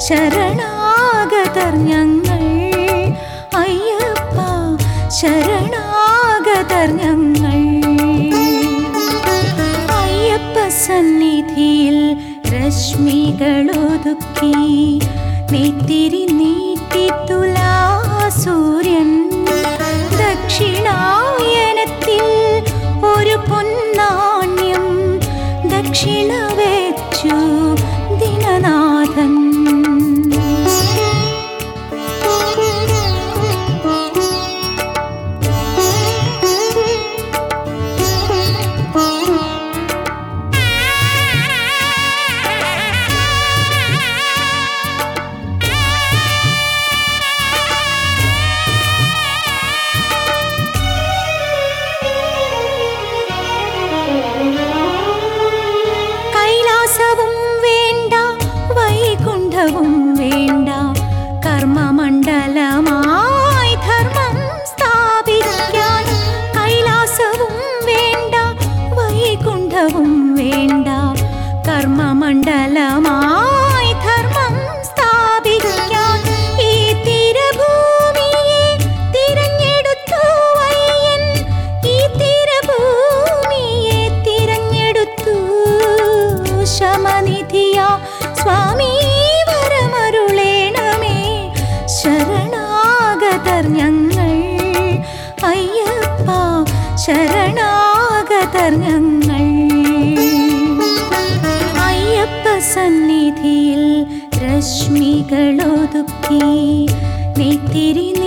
ശരണാഗതർ ഞങ്ങൾ അയ്യപ്പ ശരണാഗതർ ഞങ്ങൾ അയ്യപ്പ സന്നിധിയിൽ രശ്മികളൊതുക്കി നെത്തിരി നീട്ടി തുലാ സൂര്യൻ ദക്ഷിണായനത്തിൽ ഒരു പൊന്നാണ്യം ദക്ഷിണ വെച്ചു ദിനനാഥൻ കൈലാസവും വേണ്ട വൈകുണ്ഠവും വേണ്ട കർമ്മമണ്ഡലമായി ധർമ്മം സ്ഥാപിക്കാൻ കൈലാസവും വേണ്ട വൈകുണ്ഠവും വേണ്ട കർമ്മമണ്ഡലമായി ധർമ്മം സ്ഥാപിക്കാൻ ഈ തിരഭൂമിയെ തിരഞ്ഞെടുത്തു അയ്യൻ ഈ തിരഭൂമിയെ തിരഞ്ഞെടുത്തു ശമനിധിയ സ്വാമി വരമരുളേണമേ ശരണാഗതർ ഞങ്ങൾ അയ്യപ്പ ശരണാഗതർ ഞങ്ങൾ അയ്യപ്പ സന്നിധിയിൽ രശ്മികളൊതുക്കി നെത്തിരി